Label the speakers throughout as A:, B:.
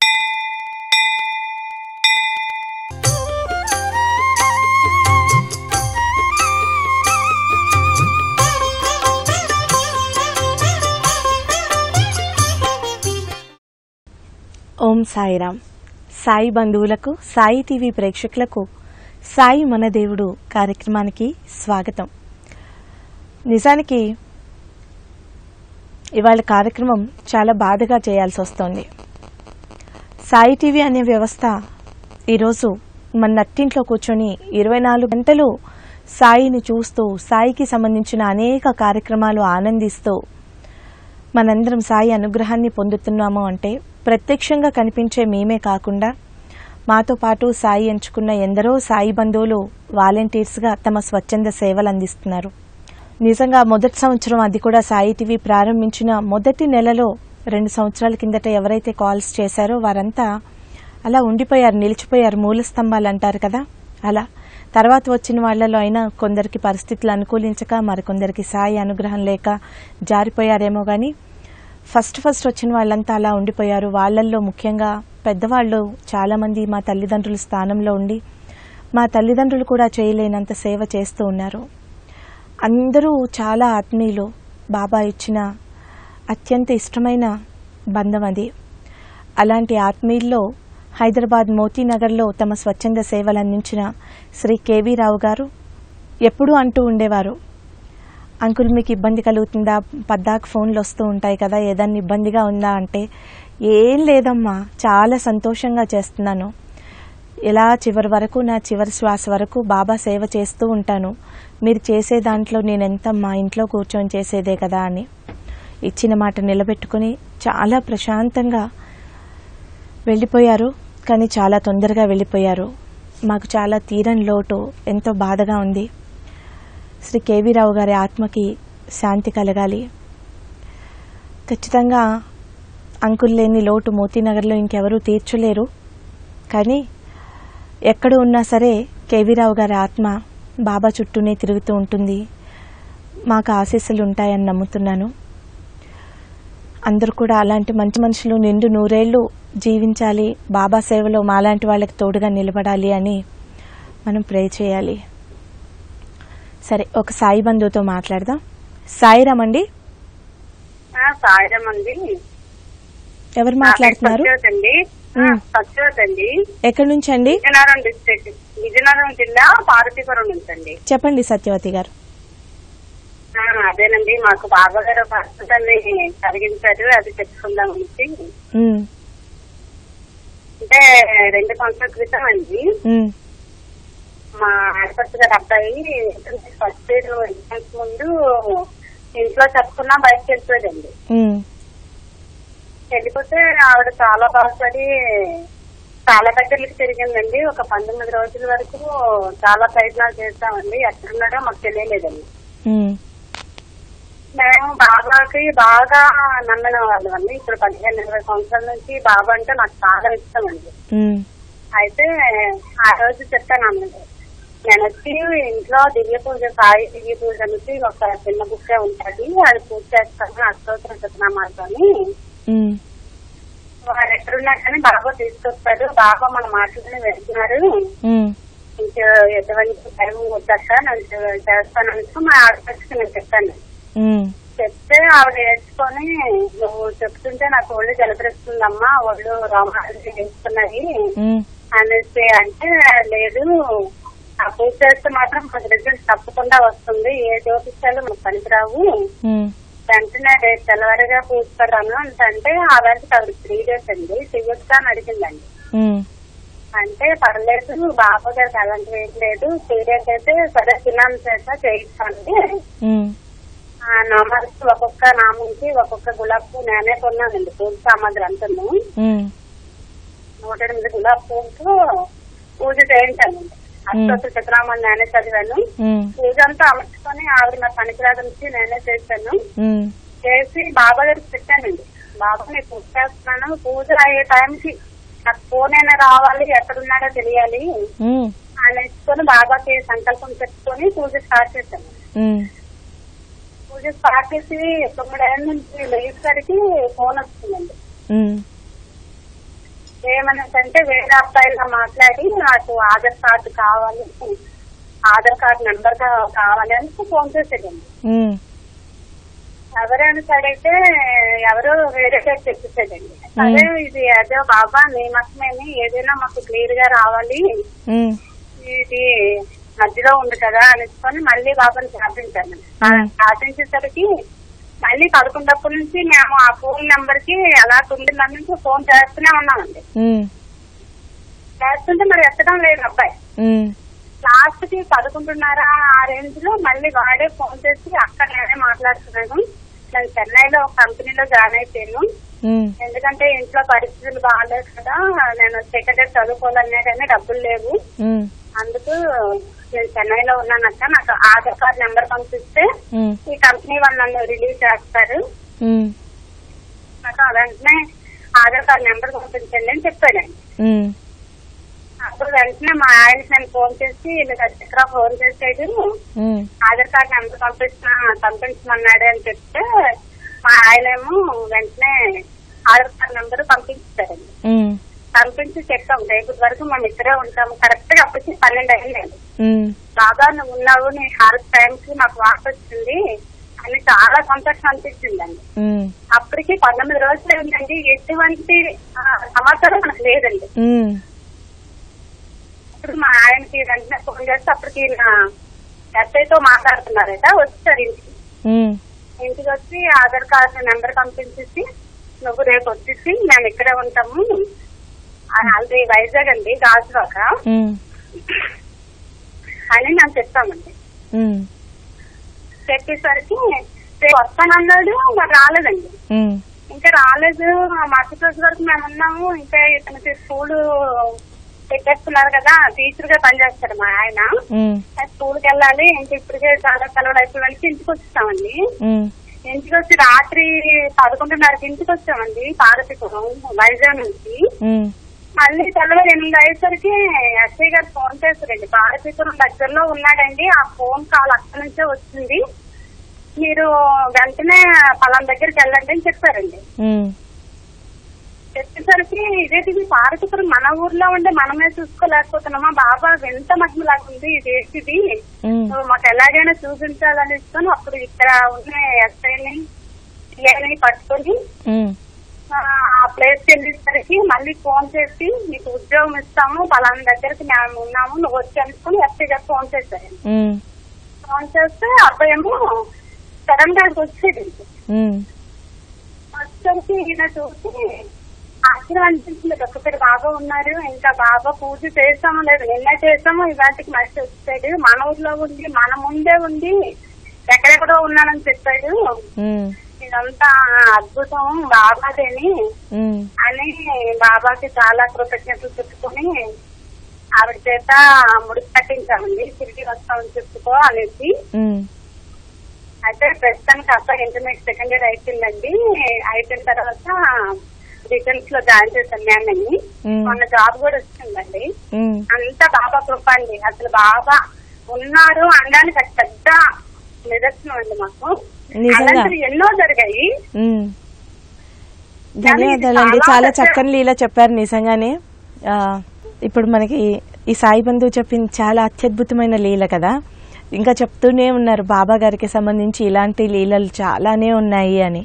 A: ఓం సాయిరామ్ సాయి బంధువులకు సాయి టీవీ ప్రేక్షకులకు సాయి మన దేవుడు కార్యక్రమానికి స్వాగతం నిజానికి ఇవాళ కార్యక్రమం చాలా బాధగా చేయాల్సి వస్తోంది సాయి టీవీ అనే వ్యవస్థ ఈరోజు మన నట్టింట్లో కూర్చొని ఇరవై నాలుగు గంటలు సాయిని చూస్తూ సాయికి సంబంధించిన అనేక కార్యక్రమాలు ఆనందిస్తూ మనందరం సాయి అనుగ్రహాన్ని పొందుతున్నాము అంటే ప్రత్యక్షంగా కనిపించే మేమే కాకుండా మాతో పాటు సాయి ఎంచుకున్న ఎందరో సాయి బంధువులు వాలంటీర్స్గా తమ స్వచ్ఛంద సేవలు అందిస్తున్నారు నిజంగా మొదటి సంవత్సరం అది కూడా సాయి టీవీ ప్రారంభించిన మొదటి నెలలో రెండు సంవత్సరాల కిందట ఎవరైతే కాల్స్ చేశారో వారంతా అలా ఉండిపోయారు నిలిచిపోయారు మూల స్తంభాలు అంటారు కదా అలా తర్వాత వచ్చిన వాళ్ళలో అయినా కొందరికి పరిస్థితులు అనుకూలించక మరికొందరికి సాయి అనుగ్రహం లేక జారిపోయారేమో కానీ ఫస్ట్ ఫస్ట్ వచ్చిన వాళ్ళంతా అలా ఉండిపోయారు వాళ్ళల్లో ముఖ్యంగా పెద్దవాళ్ళు చాలామంది మా తల్లిదండ్రుల స్థానంలో ఉండి మా తల్లిదండ్రులు కూడా చేయలేనంత సేవ చేస్తూ ఉన్నారు అందరూ చాలా ఆత్మీయులు బాబా ఇచ్చిన అత్యంత ఇష్టమైన బంధం అది అలాంటి ఆత్మీయుల్లో హైదరాబాద్ మోతీనగర్లో తమ స్వచ్ఛంద సేవలు అందించిన శ్రీ కేవీ రావు గారు ఎప్పుడూ అంటూ ఉండేవారు అంకుల్ మీకు ఇబ్బంది కలుగుతుందా పద్దాకు ఫోన్లు వస్తూ ఉంటాయి కదా ఏదన్నా ఇబ్బందిగా ఉందా అంటే ఏం లేదమ్మా చాలా సంతోషంగా చేస్తున్నాను ఇలా చివరి వరకు నా చివరి శ్వాస వరకు బాబా సేవ చేస్తూ ఉంటాను మీరు చేసే దాంట్లో నేనెంత మా ఇంట్లో కూర్చొని చేసేదే కదా అని ఇచ్చిన మాట నిలబెట్టుకుని చాలా ప్రశాంతంగా వెళ్ళిపోయారు కానీ చాలా తొందరగా వెళ్ళిపోయారు మాకు చాలా తీరని లోటు ఎంతో బాధగా ఉంది శ్రీ కేవీ రావు గారి ఆత్మకి శాంతి కలగాలి ఖచ్చితంగా అంకుల్ లేని లోటు మోతీనగర్లో ఇంకెవరూ తీర్చలేరు కానీ ఎక్కడ ఉన్నా సరే కేవీరావు గారి ఆత్మ బాబా చుట్టూనే తిరుగుతూ ఉంటుంది మాకు ఆశీస్సులు ఉంటాయని నమ్ముతున్నాను అందరూ కూడా అలాంటి మంచి మనుషులు నిండు నూరేళ్లు జీవించాలి బాబా సేవలో మాలాంటి వాళ్ళకి తోడుగా నిలబడాలి అని మనం ప్రే చేయాలి సరే ఒక సాయి బంధువుతో మాట్లాడదాం సాయిరామ్ అండి
B: సాయం అండి
A: ఎవరు మాట్లాడుతున్నారు
B: సత్యవతి అండి
A: ఉమ్.
B: సత్యవతి అండి
A: ఎక్కడి నుంచి అండి
B: విజయనగరం డిస్ట్రిక్ట్ విజయనగరం జిల్లా పార్వతీపురం నుంచి అండి
A: చెప్పండి సత్యవతి గారు
B: ఆ, అదేనండి మాకు బాబా గారు పరిస్థితుల్ని కలిగించారు అది చెప్పుకుందాం నుంచి
A: ఉమ్,
B: అంటే రెండు సంవత్సరాల క్రితం అండి
A: ఉమ్,
B: మా ఆడపడుచు గారి అబ్బాయి ఫస్ట్ ఇయర్ ఎగ్జామ్స్ ముందు ఇంట్లో చెప్పుకున్నా బయటకు వెళ్ళిపోయాడండి
A: ఉమ్,
B: వెళ్ళిపోతే ఆవిడ చాలా బాధపడి చాలా దగ్గరికి తిరిగిందండి ఒక పంతొమ్మిది రోజుల వరకు చాలా ప్రయత్నాలు చేస్తామండి ఎక్కడున్నాడో మాకు తెలియలేదండి
A: ఉమ్,
B: మేము బాబాకి బాగా నమ్మిన వాళ్ళం అండి ఇప్పుడు పదిహేను ఇరవై సంవత్సరాల నుంచి బాబా అంటే నాకు చాలా ఇష్టం అండి
A: ఉమ్,
B: అయితే ఆ రోజు చెప్పాను అన్నది నేను వచ్చి ఇంట్లో దివ్య పూజ సాయి దివ్య పూజ నుంచి ఒక చిన్న బుక్కే ఉంటుంది అది పూజ చేస్తాను అష్టోత్తరం చెప్పినామాతోని
A: ఉమ్,
B: వారు ఎక్కడున్నా కానీ బాబా తీసుకొస్తారు బాబా మన మాటలని వెళ్తున్నారు
A: ఉమ్,
B: ఇంకా ఎటువంటి టైం వద్దక్క నేను చేస్తానంటూ మా ఆడపడికి నేను చెప్పాను
A: ఉమ్,
B: చెప్తే ఆవిడ నేర్చుకొని నువ్వు చెప్తుంటే నాకు ఒళ్ళు జలపరిస్తుందమ్మా ఒళ్ళు రోమాలు వేస్తున్నాయి
A: ఉమ్,
B: అనేసి అంటే లేదు ఆ పూజ చేస్తే మాత్రం మనకు రిజల్ట్ తప్పకుండా వస్తుంది ఏ జ్యోతిష్యాలు మనకు పనికిరావు
A: ఉమ్,
B: వెంటనే రేపు తెల్లవారుగా పూస్తాను అంటే ఆ రోజు ఆవిడ త్రీ డేస్ అండి చెయ్యొచ్చా అని అడిగిందండి
A: ఉమ్,
B: అంటే పర్లేదు బాబు గారికి అలాంటివి ఏం లేదు సీరియస్ అయితే సరే తిన్నాను చేస్తా చేయిస్తాను
A: ఉమ్,
B: ఆ నామాలకి ఒక్కొక్క నామంకి ఒక్కొక్క గులాబ్ పువ్వు నేనే కొన్నానండి పూజ సామాగ్రి అంతను
A: ఉమ్,
B: నూట ఎనిమిది గులాబ్ పువ్వుతో పూజ చేయించానండి అష్టోత్తర చిత్రామని నేనే చదివాను
A: ఉమ్,
B: పూజ అంతా అమర్చుకొని ఆవిడ నా పనికిరాదు నుంచి నేనే చేశాను
A: ఉమ్,
B: చేసి బాబా గారికి పెట్టానండి బాబా నేను పూజ చేస్తున్నాను పూజ అయ్యే టైంకి నాకు ఫోన్ అయినా రావాలి ఎక్కడున్నాడో తెలియాలి
A: ఉమ్,
B: అనేసుకొని బాబాకి సంకల్పం చెప్పుకొని పూజ స్టార్ట్ చేశాను
A: ఉమ్,
B: పూజ స్టార్ట్ చేసి తొమ్మిదేళ్ళ నుంచి లేచేసరికి ఫోన్ వస్తుందండి
A: ఉమ్,
B: ఏమన్నదంటే వేరే అబ్బాయిలా మాట్లాడి నాకు ఆధార్ కార్డు కావాలి ఆధార్ కార్డు నెంబర్ కావాలి అని ఫోన్ చేసేదండి
A: ఉమ్,
B: ఎవరైనా సరైతే ఎవరో వేరే పేరు చెప్పేసేదండి అదే ఇది అదే బాబా నీ మతమేని ఏదైనా మాకు క్లియర్ గా రావాలి
A: ఉమ్,
B: ఇది మధ్యలో ఉంది కదా అనేసుకొని మళ్ళీ బాబాని ప్రార్థించాను
A: ఉమ్,
B: ప్రార్థించేసరికి మళ్ళీ పదకొండప్పటి నుంచి మేము ఆ ఫోన్ నెంబర్ కి అలా తొమ్మిది మంది నుంచి ఫోన్ చేస్తూనే ఉన్నామండి
A: ఉమ్,
B: చేస్తుంటే మరి ఎత్తడం లేదు అబ్బాయి
A: ఉమ్,
B: లాస్ట్ కి పదకొండున్నర ఆ రేంజ్ లో మళ్ళీ వాడే ఫోన్ చేసి అక్కడ నేనే మాట్లాడుతున్నాను నేను చెన్నైలో ఒక కంపెనీలో జాయిన్ అయిపోయాను
A: ఉమ్,
B: ఎందుకంటే ఇంట్లో పరిస్థితులు బాగాలేదు కదా నేను సెకండరీ చదువుకోవాలనే కానీ డబ్బులు లేవు
A: ఉమ్,
B: అందుకు నేను చెన్నైలో ఉన్నానక్క నాకు ఆధార్ కార్డ్ నెంబర్ పంపిస్తే
A: ఉమ్,
B: ఈ కంపెనీ వాళ్ళు నన్ను రిలీజ్ చేస్తారు
A: ఉమ్,
B: నాకు వెంటనే ఆధార్ కార్డ్ నెంబర్ పంపించండి అని చెప్పాడండి
A: ఉమ్,
B: అప్పుడు వెంటనే మా ఆయనకి నేను ఫోన్ చేసి ఇలా దగ్గర ఫోన్ చేసాడు
A: ఉమ్,
B: ఆధార్ కార్డ్ నెంబర్ పంపిస్తున్నా పంపించమన్నాడు అని చెప్తే మా ఆయనేమో వెంటనే ఆధార్ కార్డ్ నెంబర్ పంపించారండి
A: ఉమ్,
B: పంపించి చెప్పాం రేపు వరకు మేము ఇక్కడే ఉంటాము కరెక్ట్ గా అప్పటికి పన్నెండు అయిందండి
A: ఉమ్,
B: బాబా నువ్వు ఉన్నావు నీ హార్ట్ టైం కి మాకు వార్త వచ్చింది అని చాలా సంతోషం అనిపించిందండి
A: ఉమ్,
B: అప్పటికి పంతొమ్మిది రోజులు అయిందండి ఎటువంటి ఆ, సమాచారం మనకు లేదండి
A: ఉమ్,
B: ఇప్పుడు మా ఆయనకి వెంటనే ఫోన్ చేస్తే అప్పటికి నా ఎస్ఐతో మాట్లాడుతున్నారట వచ్చారు ఇంటికి
A: ఉమ్,
B: ఇంటికి వచ్చి ఆధార్ కార్డు నెంబర్ పంపించేసి నువ్వు రేపు వచ్చేసి మేము ఇక్కడే ఉంటాము అది వైజాగ్ అండి గాజువాక
A: ఉమ్,
B: అని మేము చెప్తామండి
A: ఉమ్,
B: చెప్పేసరికి రేపు వస్తానన్నాడు మరి రాలేదండి
A: ఉమ్,
B: ఇంకా రాలేదు ఆ మరుసటి రోజు వరకు మేము ఉన్నాము ఇంకా ఇతనికి స్కూల్ పెట్టేస్తున్నారు కదా టీచర్ గా పనిచేస్తాడు మా ఆయన
A: ఉమ్,
B: స్కూల్ కి వెళ్ళాలి ఇంక ఇప్పటికే చాలా సెలవులు అయిపోయి ఇంటికి వచ్చేసామండి
A: ఉమ్,
B: ఇంటికి వచ్చి రాత్రి పదకొండున్నరకి ఇంటికి వచ్చామండి పార్వతీపురం వైజాగ్ నుంచి
A: ఉమ్,
B: మళ్ళీ తెల్లవారు ఎనిమిది అయ్యేసరికి ఎస్ఐ గారు ఫోన్ చేశారండి పార్వతీపురం దగ్గరలో ఉన్నాడండి ఆ ఫోన్ కాల్ అక్కడి నుంచే వచ్చింది మీరు వెంటనే పలానా దగ్గరికి వెళ్ళండి అని చెప్పారండి
A: ఉమ్,
B: చెప్పేసరికి ఇదేంటిది పార్వతీపురం మన ఊర్లో ఉండే మనమే చూసుకోలేకపోతున్నామా బాబా ఎంత మహిమలాగా ఉంది ఇదేంటిది
A: ఉమ్,
B: నువ్వు మాకు ఎలాగైనా చూపించాలని ఇస్తాను అప్పుడు ఇక్కడ ఉన్న ఎస్ఐని పిఐని పట్టుకొని
A: ఉమ్,
B: ఆ, ఆ ప్లేస్ కి వెళ్ళేసరికి మళ్ళీ ఫోన్ చేసి నీకు ఉద్యోగం ఇస్తాము పలానా దగ్గరికి మేము ఉన్నాము నువ్వు వచ్చి అనుకుని ఎస్ఐ గారు ఫోన్ చేశారు
A: ఉమ్,
B: ఫోన్ చేస్తే అబ్బాయి ఏమో సడన్ గా వచ్చేది
A: ఉమ్,
B: వచ్చేసరికి ఈయన చూసి ఆశ్చర్యం అనిపించింది ఒక్కసారి బాబా ఉన్నారు ఇంకా బాబా పూజ చేస్తామో లేదు నిన్న చేస్తామో ఇవాటికి మనిషి వచ్చాడు మన ఊర్లో ఉండి మన ముందే ఉండి ఎక్కడెక్కడో ఉన్నానని చెప్పాడు
A: ఉమ్,
B: ఇదంతా అద్భుతం బాబాదేని
A: ఉమ్,
B: అని బాబాకి చాలా కృతజ్ఞతలు చెప్పుకొని ఆవిడ చేత ముడికి కట్టించామండి తిరిగి వస్తామని చెప్పుకో అనేసి
A: ఉమ్,
B: అయితే ప్రస్తుతానికి అబ్బాయి ఇంటర్మీడియట్ సెకండ్ ఇయర్ అయిపోయిందండి అయిపోయిన తర్వాత డిఫెన్స్ లో జాయిన్ చేశాను నేను
A: ఉమ్,
B: మొన్న జాబ్ కూడా వచ్చిందండి
A: ఉమ్,
B: అంతా బాబా కృప అండి అసలు బాబా ఉన్నారు అనడానికి అది పెద్ద నిదర్శనం అండి మాకు
A: నిజంగా.
B: అలాంటివి ఎన్నో జరిగాయి
A: ఉమ్. ధన్యవాదాలండి
B: చాలా
A: చాలా
B: పెద్ద-
A: చక్కని లీల చెప్పారు నిజంగానే ఆ, ఇప్పుడు మనకి ఈ సాయి బంధువు చెప్పింది చాలా అత్యద్భుతమైన లీల కదా ఇంకా చెప్తూనే ఉన్నారు బాబా గారికి సంబంధించి ఇలాంటి లీలలు చాలానే ఉన్నాయి అని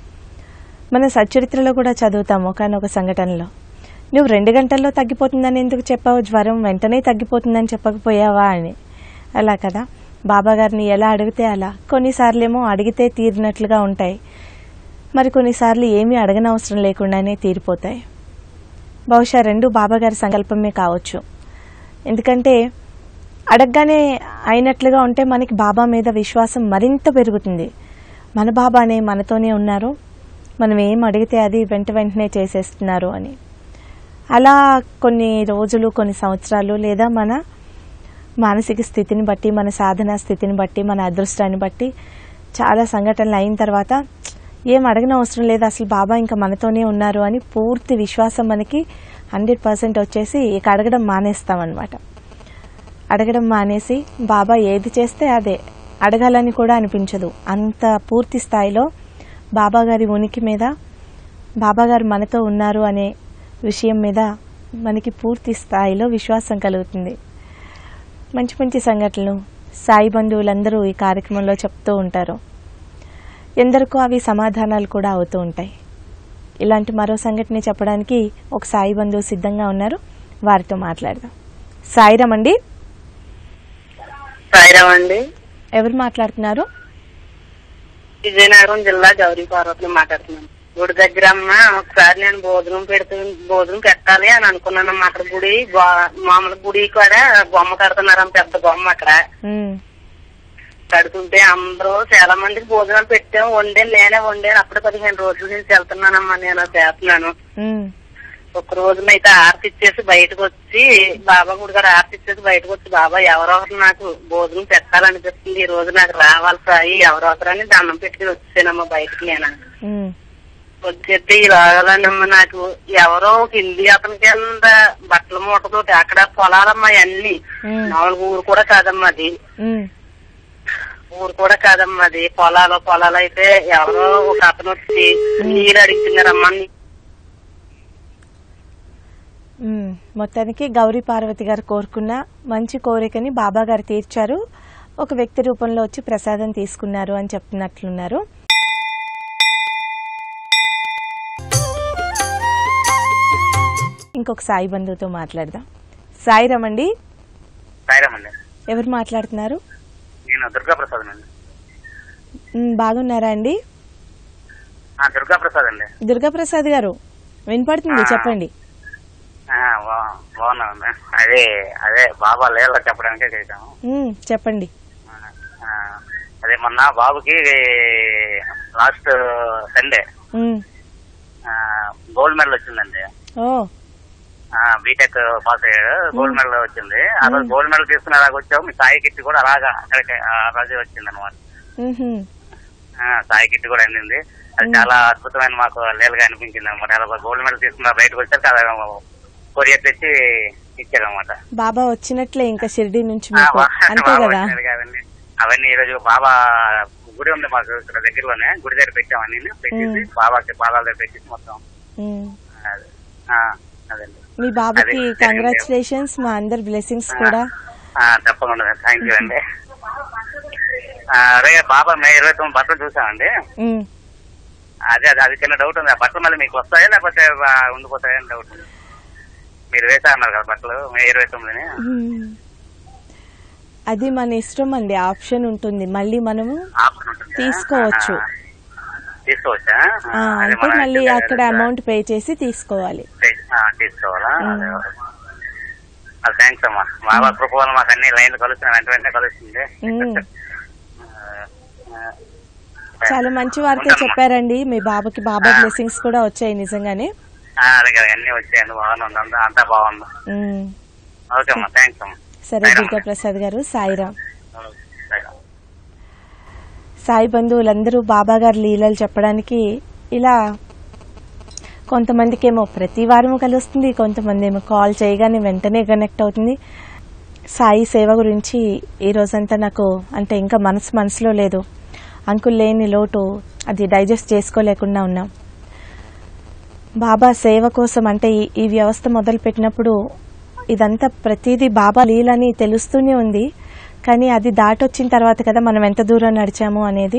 A: మన సచ్చరిత్రలో కూడా చదువుతాము కానీ ఒక సంఘటనలో నువ్వు రెండు గంటల్లో తగ్గిపోతుందని ఎందుకు చెప్పావు జ్వరం వెంటనే తగ్గిపోతుందని చెప్పకపోయావా అని అలా కదా బాబా గారిని ఎలా అడిగితే అలా కొన్నిసార్లేమో అడిగితే తీరినట్లుగా ఉంటాయి మరి కొన్నిసార్లు ఏమీ అడగనవసరం లేకుండానే తీరిపోతాయి బహుశా రెండు బాబాగారి సంకల్పమే కావచ్చు ఎందుకంటే అడగగానే అయినట్లుగా ఉంటే మనకి బాబా మీద విశ్వాసం మరింత పెరుగుతుంది మన బాబానే మనతోనే ఉన్నారు మనం ఏం అడిగితే అది వెంట వెంటనే చేసేస్తున్నారు అని అలా కొన్ని రోజులు కొన్ని సంవత్సరాలు లేదా మన మానసిక స్థితిని బట్టి మన సాధనా స్థితిని బట్టి మన అదృష్టాన్ని బట్టి చాలా సంఘటనలు అయిన తర్వాత ఏం అడగన అవసరం లేదు అసలు బాబా ఇంకా మనతోనే ఉన్నారు అని పూర్తి విశ్వాసం మనకి హండ్రెడ్ పర్సెంట్ వచ్చేసి ఇక అడగడం మానేస్తామన్నమాట అడగడం మానేసి బాబా ఏది చేస్తే అదే అడగాలని కూడా అనిపించదు అంత పూర్తి స్థాయిలో బాబా గారి ఉనికి మీద బాబా గారు మనతో ఉన్నారు అనే విషయం మీద మనకి పూర్తి స్థాయిలో విశ్వాసం కలుగుతుంది మంచి మంచి సంఘటనలు సాయి బంధువులందరూ ఈ కార్యక్రమంలో చెప్తూ ఉంటారు ఎందరికో అవి సమాధానాలు కూడా అవుతూ ఉంటాయి ఇలాంటి మరో సంఘటన చెప్పడానికి ఒక సాయి బంధువు సిద్ధంగా ఉన్నారు వారితో మాట్లాడదాం సాయిరామ్ అండి
C: సాయిరామ్ అండి
A: ఎవరు మాట్లాడుతున్నారు
C: విజయనగరం జిల్లా గౌరీ పార్వతిని మాట్లాడుతున్నాను గుడి దగ్గర అమ్మ ఒకసారి నేను భోజనం పెడుతు భోజనం పెట్టాలి అని అనుకున్నాను అక్కడ గుడి గో- మామూలు గుడి కూడా బొమ్మ కడుతున్నారమ్మ పెద్ద బొమ్మ అక్కడ
A: ఉమ్,
C: కడుతుంటే అందరూ చాలా మందికి భోజనాలు పెట్టాం వండాను నేనే వండాను అప్పుడే పదిహేను రోజుల నుంచి వెళ్తున్నానమ్మా నేను చేస్తున్నాను
A: ఉమ్,
C: ఒక రోజునైతే ఆర్తి ఇచ్చేసి బయటకు వచ్చి బాబా గుడి గారు ఆర్తి ఇచ్చేసి బయటకు వచ్చి బాబా ఎవరో ఒకరు నాకు భోజనం పెట్టాలనిపిస్తుంది ఈ రోజు నాకు రావాలి సాయి ఎవరో ఒకరని దండం పెట్టుకుని వచ్చానమ్మా బయటకు నేను
A: ఉమ్,
C: వచ్చేస్తే ఈ రాగాలన్నమ్మ నాకు ఎవరో ఒక హిందీ అతని కింద బట్టల మూటతోటి అక్కడ పొలాలమ్మా అన్ని
A: ఉమ్,
C: మామూలుగా ఊరు కూడా కాదమ్మా అది
A: ఉమ్,
C: ఊరు కూడా కాదమ్మా అది పొలాలు పొలాలు అయితే ఎవరో ఒక అతను వచ్చి నీరు అడుగుతున్నారమ్మా
A: ఉమ్. మొత్తానికి గౌరీ పార్వతి గారు కోరుకున్న మంచి కోరికని బాబా గారు తీర్చారు ఒక వ్యక్తి రూపంలో వచ్చి ప్రసాదం తీసుకున్నారు అని చెప్తున్నట్లున్నారు ఇంకొక సాయి బంధువుతో మాట్లాడదాం సాయిరామ్ అండి
C: సాయిరామండి
A: ఎవరు మాట్లాడుతున్నారు
C: నేను దుర్గా ప్రసాద్ అండి
A: ఉమ్, బాగున్నారా అండి
C: దుర్గా ప్రసాద్ అండి
A: దుర్గాప్రసాద్ గారు వినపడుతుంది చెప్పండి
C: బాగున్నామండి అదే అదే బాబా లేళ్ళ చెప్పడానికే చేశాము
A: ఉమ్, చెప్పండి
C: ఆ, అదే మొన్న బాబుకి last Sunday
A: um,
C: gold medal వచ్చిందండి
A: ఓ
C: బీటెక్ పాస్ అయ్యాడు గోల్డ్ మెడల్ వచ్చింది ఆ రోజు గోల్డ్ మెడల్ తీసుకుని అలాగ వచ్చాము మీ సాయి కిట్ కూడా అలాగా అక్కడికి ఆ రోజు వచ్చింది అనమాట
A: ఉహుం,
C: సాయి కిట్ కూడా అందింది అది చాలా అద్భుతమైన మాకు లేలుగా అనిపించింది అనమాట అలా గోల్డ్ మెడల్ తీసుకున్న బయటకు వచ్చాక అలా కొరియర్ తెచ్చి ఇచ్చారనమాట
A: బాబా వచ్చినట్లే ఇంకా షిరిడి నుంచి మీకు అంతే కదా
C: కాదండి అవన్నీ ఈ రోజు బాబా గుడి ఉంది మాకు ఇక్కడ దగ్గరలోనే గుడి దగ్గర పెట్టాం అన్ని పెట్టేసి బాబాకి పాదాల దగ్గర పెట్టేసి మొత్తం
A: ఉమ్.
C: అదే. ఆ, అదండి
A: మీ బాబుకి
C: అదే, జరిగింది.
A: కంగ్రాచులేషన్స్ మా అందరి బ్లెస్సింగ్స్ కూడా
C: ఆ, తప్పకుండా థ్యాంక్ యూ అండి ఆ, అదే బాబా మే ఇరవై తొమ్మిది బట్టలు చూసామండి
A: ఉమ్.
C: అదే అదే అది చిన్న డౌట్ ఉంది ఆ బట్టలు మళ్ళీ మీకు వస్తాయా లేకపోతే ఆ, ఉండిపోతాయా అని డౌట్ ఉంది మీరు వేసా అన్నారు కదా బట్టలు మే ఇరవై తొమ్మిదిని
A: ఉమ్. అది మన ఇష్టం అండి ఆప్షన్ ఉంటుంది మళ్ళీ మనము
C: ఆఫర్ ఉంటుందా?
A: తీసుకోవచ్చు.
C: ఆ, తీసుకోవచ్చా
A: ఆ,
C: అదే
A: అంటే
C: మన
A: మళ్ళీ
C: అయితే
A: అక్కడ
C: అదే,
A: అమౌంట్ పే చేసి తీసుకోవాలి
C: ఆ, తీసుకోవాలా
A: ఉమ్.
C: అదే థ్యాంక్స్ అమ్మా బాబా కృప వల్ల మాకు అన్ని లైన్లు కలుస్తున్నాయి వెంట వెంటనే కలుస్తుంది
A: ఉమ్.
C: ఆ, ఆ,
A: చాలా మంచి వార్త
C: ఉంటానమ్మా.
A: చెప్పారండి మీ బాబుకి బాబా
C: ఆ.
A: బ్లెస్సింగ్స్ కూడా వచ్చాయి నిజంగానే
C: ఆ, అలాగే అన్ని వచ్చాయండి బాగుంది అంతా అంతా బాగుంది
A: ఉమ్.
C: ఓకే అమ్మా థ్యాంక్స్ అమ్మా
A: సరే
C: సాయిరామ్.
A: దుర్గా ప్రసాద్ గారు సాయిరామ్
C: ఓకే, సాయిరామ్.
A: సాయి బంధువులందరూ బాబా గారి లీలలు చెప్పడానికి ఇలా కొంతమందికి ఏమో ప్రతి వారము కలుస్తుంది కొంతమంది ఏమో కాల్ చేయగానే వెంటనే కనెక్ట్ అవుతుంది సాయి సేవ గురించి ఈ రోజంతా నాకు అంటే ఇంకా మనసు మనసులో లేదు అంకుల్ లేని లోటు అది డైజెస్ట్ చేసుకోలేకుండా ఉన్నాం బాబా సేవ కోసం అంటే ఈ- ఈ వ్యవస్థ మొదలు పెట్టినప్పుడు ఇదంతా ప్రతిదీ బాబా లీలని తెలుస్తూనే ఉంది కానీ అది దాటొచ్చిన తర్వాత కదా మనం ఎంత దూరం నడిచాము అనేది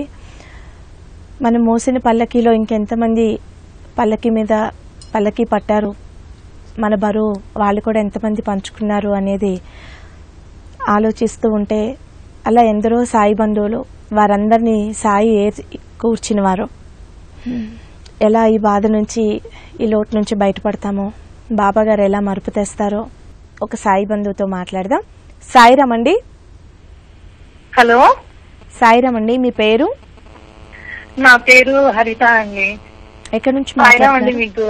A: మనం మోసిన పల్లకీలో ఇంకెంతమంది పల్లకి మీద పల్లకి పట్టారు మన బరువు వాళ్ళు కూడా ఎంతమంది పంచుకున్నారు అనేది ఆలోచిస్తూ ఉంటే అలా ఎందరో సాయి బంధువులు వారందరినీ సాయి ఏ కూర్చునివారు ఎలా ఈ బాధ నుంచి ఈ లోటు నుంచి బయటపడతామో బాబా గారు ఎలా మరుపు తెస్తారో ఒక సాయి బంధువుతో మాట్లాడదాం సాయిరామ్ అండి
D: హలో
A: సాయిరామ్ అండి మీ పేరు
D: నా పేరు హరిత అండి
A: ఎక్కడి నుంచి
D: సాయిరామ్ అండి
A: మాట్లాడుతున్నారు
D: మీకు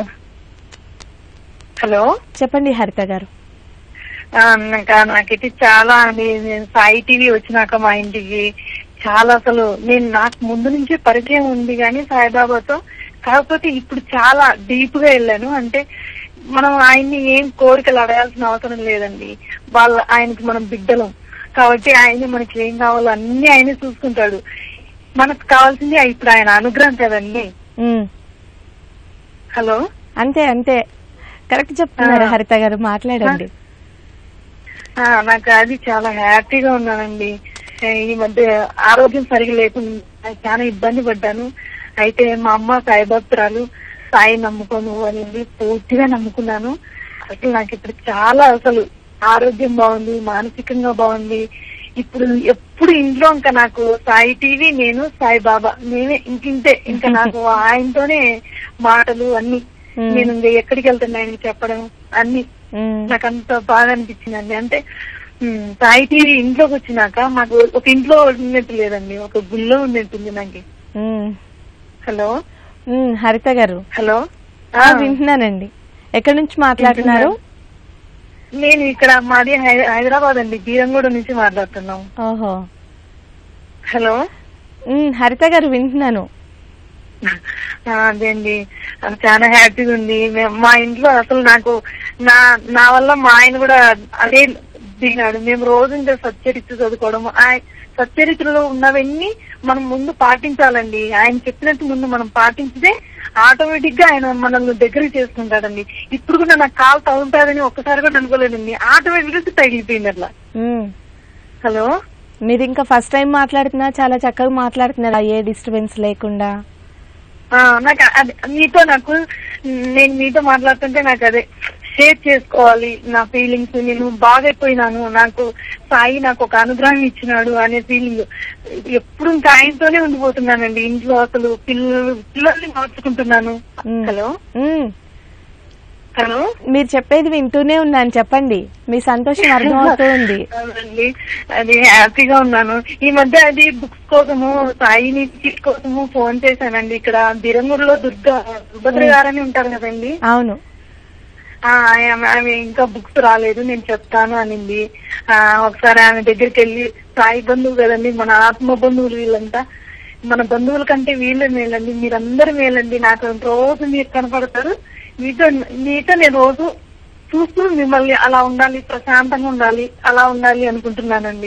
D: హలో
A: చెప్పండి హరిత గారు
D: ఆ, నాకు నాకైతే చాలా అండి నేను సాయి టీవీ వచ్చినాక మా ఇంటికి చాలా అసలు నేను నాకు ముందు నుంచే పరిచయం ఉంది కానీ సాయిబాబాతో కాకపోతే ఇప్పుడు చాలా డీప్ గా వెళ్ళాను అంటే మనం ఆయన్ని ఏం కోరికలు అడగాల్సిన అవసరం లేదండి వాళ్ళ ఆయనకి మనం బిడ్డలం కాబట్టి ఆయన మనకి ఏం కావాలో అన్ని ఆయనే చూసుకుంటాడు మనకు కావాల్సింది ఇప్పుడు ఆయన అనుగ్రహం కదండి
A: ఉమ్,
D: హలో
A: అంతే అంతే కరెక్ట్ చెప్తున్నారు
D: ఆ.
A: హరిత గారు మాట్లాడండి
D: ఆ, నాకు అది చాలా హ్యాపీగా ఉన్నానండి ఏ, ఈ మధ్య ఆరోగ్యం సరిగా లేకుండా చాలా ఇబ్బంది పడ్డాను అయితే మా అమ్మ సాయి భక్తురాలు సాయి నమ్ముకోను అనేది పూర్తిగా నమ్ముకున్నాను అసలు నాకు ఇప్పుడు చాలా అసలు ఆరోగ్యం బాగుంది మానసికంగా బాగుంది ఇప్పుడు ఎప్పుడు ఇంట్లో ఇంకా నాకు సాయి టీవీ నేను సాయి బాబా నేనే ఇంకింతే ఇంకా నాకు ఆయనతోనే మాటలు అన్ని
A: మ్మ్.
D: నేను ఇంకా ఎక్కడికి వెళ్తున్నా ఆయనకి చెప్పడం అన్ని
A: ఉమ్,
D: నాకు అంత బాగా అనిపించిందండి అంటే ఉమ్, సాయి టీవీ ఇంట్లోకి వచ్చినాక మాకు ఒక ఇంట్లో ఉన్నట్టు లేదండి ఒక గుళ్ళో ఉన్నట్టుంది నాకు
A: ఉమ్,
D: హలో
A: ఉమ్, హరిత గారు
D: హలో
A: ఆ, వింటున్నానండి ఎక్కడి నుంచి మాట్లాడుతున్నారు
D: నేను ఇక్కడ మాది హై- హైదరాబాద్ అండి బీరంగూడ నుంచి మాట్లాడుతున్నాం
A: ఓహో
D: హలో
A: ఉమ్, హరిత గారు వింటున్నాను
D: ఆ, అదే అండి అది చాలా హ్యాపీగా ఉంది మే- మా ఇంట్లో అసలు నాకు నా నా వల్ల మా ఆయన కూడా అదే దిగినాడు మేము రోజు ఇంకా సచ్చరిత్ర చదువుకోవడం ఆయ- సచ్చరిత్రలో ఉన్నవన్నీ మనం ముందు పాటించాలండి ఆయన చెప్పినట్టు ముందు మనం పాటించితే ఆటోమేటిక్ గా ఆయన మనల్ని దగ్గరికి చేసుకుంటాడండి ఇప్పుడు కూడా నాకు కాలు తగులుతాదని ఒక్కసారి కూడా అనుకోలేదండి ఆటోమేటిక్ గా తగిలిపోయింది అట్లా
A: ఉమ్,
D: హలో
A: మీరు ఇంకా ఫస్ట్ టైం మాట్లాడుతున్నా చాలా చక్కగా మాట్లాడుతున్నారు ఏ డిస్టర్బెన్స్ లేకుండా
D: ఆ, నాకు అది మీతో నాకు నేను మీతో మాట్లాడుతుంటే నాకు అదే షేర్ చేసుకోవాలి నా ఫీలింగ్స్ నేను బాగైపోయినాను నాకు సాయి నాకు ఒక అనుగ్రహం ఇచ్చినాడు అనే ఫీలింగ్ ఎప్పుడు ఇంకా ఆయనతోనే ఉండిపోతున్నానండి ఇంట్లో అసలు పిల్లలు పిల్లల్ని మార్చుకుంటున్నాను
A: మ్.
D: హలో
A: ఉమ్,
D: హలో
A: మీరు చెప్పేది వింటూనే ఉన్నాను చెప్పండి మీ సంతోషం అర్థమవుతూ ఉంది
D: అవునండి అది హ్యాపీగా ఉన్నాను ఈ మధ్య అది బుక్స్ కోసము సాయిని కోసము ఫోన్ చేశానండి ఇక్కడ బిరంగూరులో దుర్గా సుభద్ర గారని ఉంటారు కదండి
A: అవును
D: ఆ, ఆమె ఆమె ఇంకా బుక్స్ రాలేదు నేను చెప్తాను అనింది ఆ, ఒకసారి ఆమె దగ్గరికి వెళ్ళి సాయి బంధువు కదండి మన ఆత్మ బంధువులు వీళ్ళంతా మన బంధువుల కంటే వీళ్ళే మేలండి మీరందరూ మేలండి నాకు రోజు మీరు కనపడతారు మీతో మీతో నేను రోజు చూస్తూ మిమ్మల్ని అలా ఉండాలి ప్రశాంతంగా ఉండాలి అలా ఉండాలి అనుకుంటున్నానండి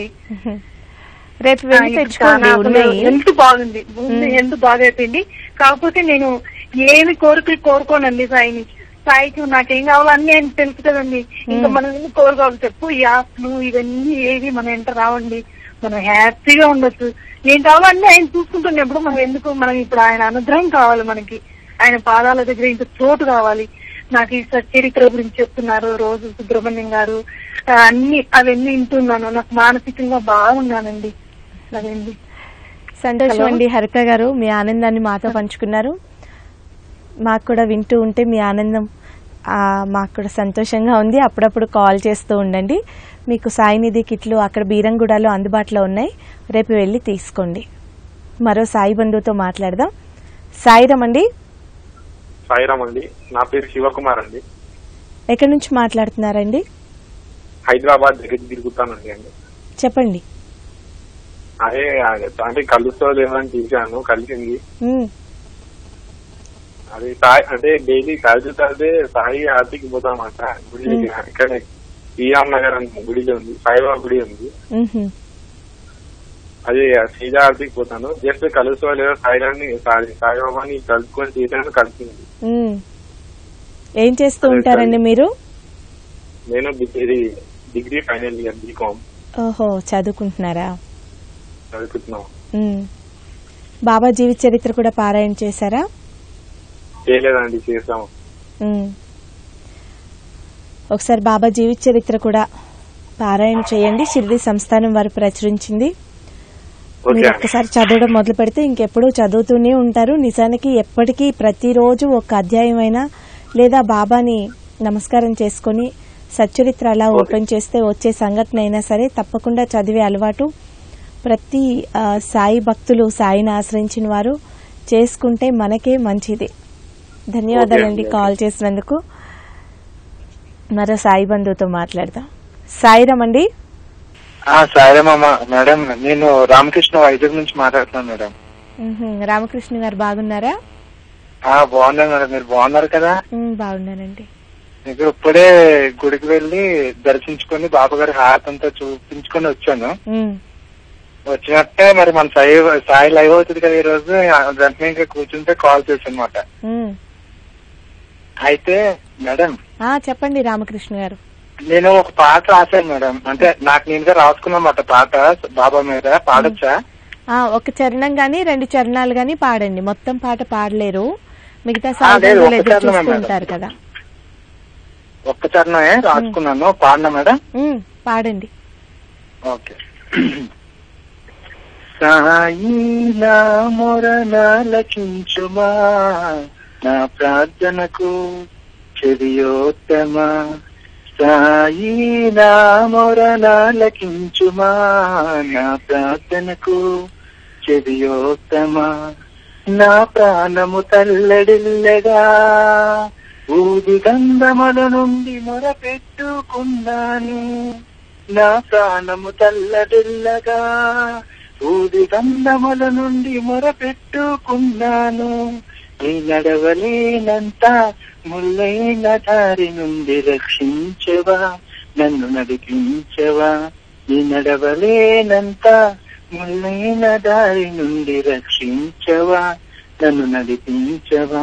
A: రేపు
D: ఆ,
A: వెళ్ళి
D: ఇప్పుడు
A: తెచ్చుకోండి
D: చాలా
A: ఉన్నాయి
D: హెల్త్ బాగుంది ముందు హెల్త్ బాగా అయిపోయింది కాకపోతే నేను ఏమి కోరికలు కోరుకోనండి సాయిని సాయికి నాకేం కావాలో అన్ని ఆయన తెలుసు కదండి ఇంకా మనం ఎన్ని కోరుకోవాలి చెప్పు ఈ ఆస్తులు ఇవన్నీ ఏవి మన ఎంట రావండి మనం హ్యాపీగా ఉండొచ్చు ఏం కావాలో అన్ని ఆయన చూసుకుంటున్నప్పుడు మనం ఎందుకు మనం ఇప్పుడు ఆయన అనుగ్రహం కావాలి మనకి ఆయన పాదాల దగ్గర ఇంత చోటు కావాలి నాకు ఈ చరిత్ర గురించి చెప్తున్నారు రోజు సుబ్రహ్మణ్యం గారు ఆ, అన్ని అవన్నీ వింటున్నాను నాకు మానసికంగా బాగున్నానండి అదండి
A: సంతోషం
D: హలో.
A: అండి హరిత గారు మీ ఆనందాన్ని మాతో పంచుకున్నారు మాకు కూడా వింటూ ఉంటే మీ ఆనందం ఆ, మాకు కూడా సంతోషంగా ఉంది అప్పుడప్పుడు కాల్ చేస్తూ ఉండండి మీకు సాయినిధి కిట్లు అక్కడ బీరంగూడలో అందుబాటులో ఉన్నాయి రేపు వెళ్ళి తీసుకోండి మరో సాయి బంధువుతో మాట్లాడదాం సాయిరం అండి
E: సాయిరామ్ అండి నా పేరు శివకుమార్ అండి
A: ఎక్కడి నుంచి మాట్లాడుతున్నారండి
E: హైదరాబాద్ దగ్గర తిరుగుతానండి అండి
A: చెప్పండి
E: అదే అంటే కలుస్తలేమని చూశాను కలిసింది
A: ఉమ్,
E: అది సాయి అంటే డైలీ థర్స్డే థర్స్డే సాయి ఆర్తికి పోతామంట గుడి దగ్గర ఇక్కడ శ్రీరామ్ నగర్ అని గుడిలో ఉంది సాయిబాబా గుడి ఉంది
A: ఉహుం.
E: అది శ్రీజా ఆర్తికి పోతాను జస్ట్ కలుస్తలేదో సాయిరాన్ని సాయి సాయిబాబాని కలుసుకొని చేశాను కలిసింది
A: ఉమ్. ఏం చేస్తూ ఉంటారండి మీరు
E: నేను బి- ఇది డిగ్రీ ఫైనల్ ఇయర్ బీకామ్
A: ఓహో చదువుకుంటున్నారా
E: చదువుతున్నాం
A: ఉమ్. బాబా జీవిత చరిత్ర కూడా పారాయణ చేశారా
E: చేయలేదండి చేస్తాము
A: ఉమ్. ఒకసారి బాబా జీవిత చరిత్ర కూడా పారాయణ చేయండి షిరిడి సంస్థానం వారు ప్రచురించింది
E: ఓకే
A: మీరు
E: అండి
A: ఒక్కసారి చదవడం మొదలు పెడితే ఇంకెప్పుడూ చదువుతూనే ఉంటారు నిజానికి ఎప్పటికీ ప్రతిరోజు ఒక అధ్యాయం అయినా లేదా బాబాని నమస్కారం చేసుకొని సచ్చరిత్ర అలా
E: ఓకే.
A: ఓపెన్ చేస్తే వచ్చే సంఘటన అయినా సరే తప్పకుండా చదివే అలవాటు ప్రతి ఆ, సాయి భక్తులు సాయిని ఆశ్రయించిన వారు చేసుకుంటే మనకే మంచిది ధన్యవాదాలండి
E: ఓకే.
A: కాల్ చేసినందుకు మరో సాయి బంధువుతో మాట్లాడదాం సాయిరామ్ అండి
F: సారేమమ్మా మేడం నేను రామకృష్ణ వైజాగ్ నుంచి మాట్లాడుతున్నాను మేడం
A: ఉహుం, రామకృష్ణ గారు బాగున్నారా
F: ఆ బాగున్నాను మేడం మీరు బాగున్నారు కదా
A: ఉమ్, బాగున్నానండి
F: మీకు ఇప్పుడే గుడికి వెళ్ళి దర్శించుకొని బాబాగారి హారతి అంతా చూపించుకొని వచ్చాను
A: ఉమ్,
F: వచ్చినట్టే మరి మన సాయి సాయి లైవ్ అవుతుంది కదా ఈ రోజు వెంటనే ఇంకా కూర్చుంటే కాల్ చేశాను అనమాట
A: ఉమ్,
F: అయితే మేడం
A: ఆ చెప్పండి రామకృష్ణ గారు
F: నేను ఒక పాట రాశాను మేడం అంటే నాకు నేనుగా రాసుకున్నమాట పాట బాబా మీద పాడొచ్చా
A: ఆ ఒక చరణం గాని రెండు చరణాలు గాని పాడండి మొత్తం పాట పాడలేరు మిగతా
F: ఆ, లేదు,
A: సాధనలు
F: ఒక్క
A: ఎదురు
F: చరణమే
A: చూస్తూ
F: మేడం.
A: ఉంటారు కదా
F: ఒక్క చరణమే రాసుకున్నాను పాడినా మేడం
A: ఉమ్, పాడండి
F: ఓకే సాయిలా మొరనాలకించుమా నా ప్రార్థనకు చెవియోత్తమా సాయిలా మొరనాలకించుమా నా ప్రార్థనకు చెవియోత్తమా నా ప్రాణము తల్లడిల్లగా ఊది గంధముల నుండి మొరపెట్టుకున్నాను నా ప్రాణము తల్లడిల్లగా ఊది గంధముల నుండి మొరపెట్టుకున్నాను నీ నడవలేనంత ముల్లైన దారి నుండి రక్షించవా నన్ను నడిపించవా నీ నడవలేనంత ముల్లైన దారి నుండి రక్షించవా నన్ను నడిపించవా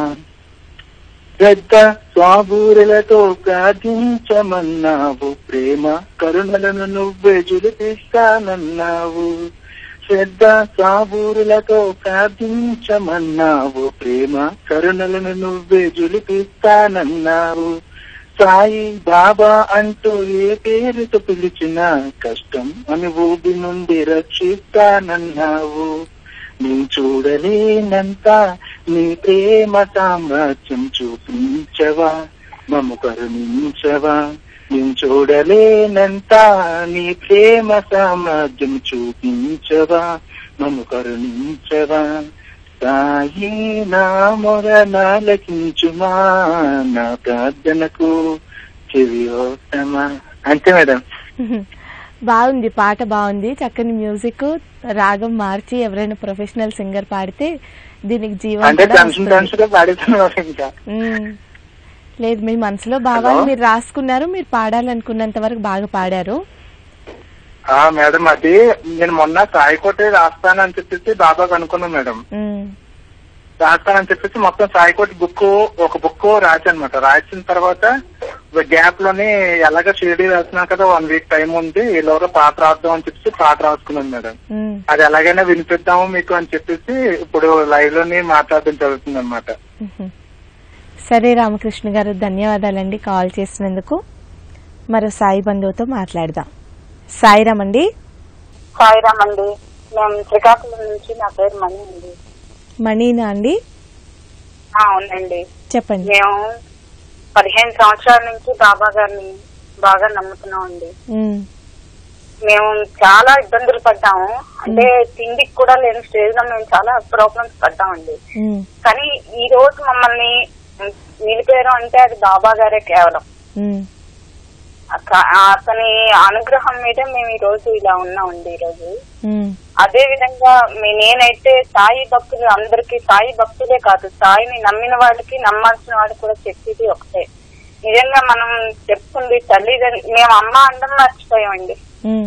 F: పెద్ద స్వాబూరులతో ప్రార్థించమన్నావు ప్రేమ కరుణలను నువ్వే జులిపిస్తానన్నావు శ్రద్ధ సాబూరులతో ప్రార్థించమన్నావు ప్రేమ కరుణలను నువ్వే జులిపిస్తానన్నావు సాయి బాబా అంటూ ఏ పేరుతో పిలిచినా కష్టం అని ఊబి నుండి రక్షిస్తానన్నావు నీ చూడలేనంత నీ ప్రేమ సామ్రాజ్యం చూపించవా మమ్ము కరుణించవా నేను చూడలేనంత నీ ప్రేమ సామ్రాజ్యం చూపించవా మమ్ము కరుణించవా సాయి నా మొర నాలకించుమా నా ప్రార్థనకు చెవియోత్తమా అంతే మేడం
A: బాగుంది పాట బాగుంది చక్కని మ్యూజిక్ రాగం మార్చి ఎవరైనా ప్రొఫెషనల్ సింగర్ పాడితే దీనికి జీవం
F: అంటే
A: కూడా
F: టెన్షన్
A: వస్తుంది.
F: టెన్షన్ గా పాడుతున్నాను ఇంకా
A: ఉమ్. లేదు మీ మనసులో భావాలు
F: Hello?
A: మీరు రాసుకున్నారు మీరు పాడాలనుకున్నంత వరకు బాగా పాడారు
F: ఆ మేడం అది నేను మొన్న సాయికోటి రాస్తానని చెప్పేసి బాబాకు అనుకున్నాను మేడం
A: ఉమ్.
F: రాస్తానని చెప్పేసి మొత్తం సాయికోటి బుక్ ఒక బుక్ రాశానమాట రాసిన తర్వాత గ్యాప్ లోని ఎలాగ షిరిడి రాసినా కదా వన్ వీక్ టైం ఉంది ఈలోగా పాట రాద్దాం అని చెప్పేసి పాట రాసుకున్నాను మేడం
A: ఉమ్.
F: అది ఎలాగైనా వినిపిద్దాము మీకు అని చెప్పేసి ఇప్పుడు లైవ్ లోని మాట్లాడడం జరుగుతుంది అనమాట
A: ఉహు. సరే రామకృష్ణ గారు ధన్యవాదాలండి కాల్ చేసినందుకు మరో సాయి బంధువుతో మాట్లాడదాం సాయిరామ్ అండి
B: సాయిరామ్ అండి మేము శ్రీకాకుళం నుంచి నా పేరు మణి అండి
A: మణినా అండి
B: ఆ, అవునండి
A: చెప్పండి
B: మేము పదిహేను సంవత్సరాల నుంచి బాబా గారిని బాగా నమ్ముతున్నాం అండి
A: ఉమ్.
B: మేము చాలా ఇబ్బందులు పడ్డాము అంటే తిండికి కూడా లేని స్టేజ్ లో మేము చాలా ప్రాబ్లమ్స్ పడ్డామండి
A: ఉమ్.
B: కానీ ఈ రోజు మమ్మల్ని నిలిపారు అంటే అది బాబా గారే కేవలం
A: ఉమ్.
B: అక- అతని అనుగ్రహం మీద మేము ఈ రోజు ఇలా ఉన్నామండి ఈ రోజు
A: ఉమ్.
B: అదే విధంగా మీ- నేనైతే సాయి భక్తులు అందరికీ సాయి భక్తులే కాదు సాయిని నమ్మిన వాళ్ళకి నమ్మాల్సిన వాళ్ళకి కూడా చెప్పేది ఒకటే నిజంగా మనం చెప్పుకుంది తల్లిదండ్రులు మేము అమ్మ అండం మర్చిపోయామండి
A: ఉమ్.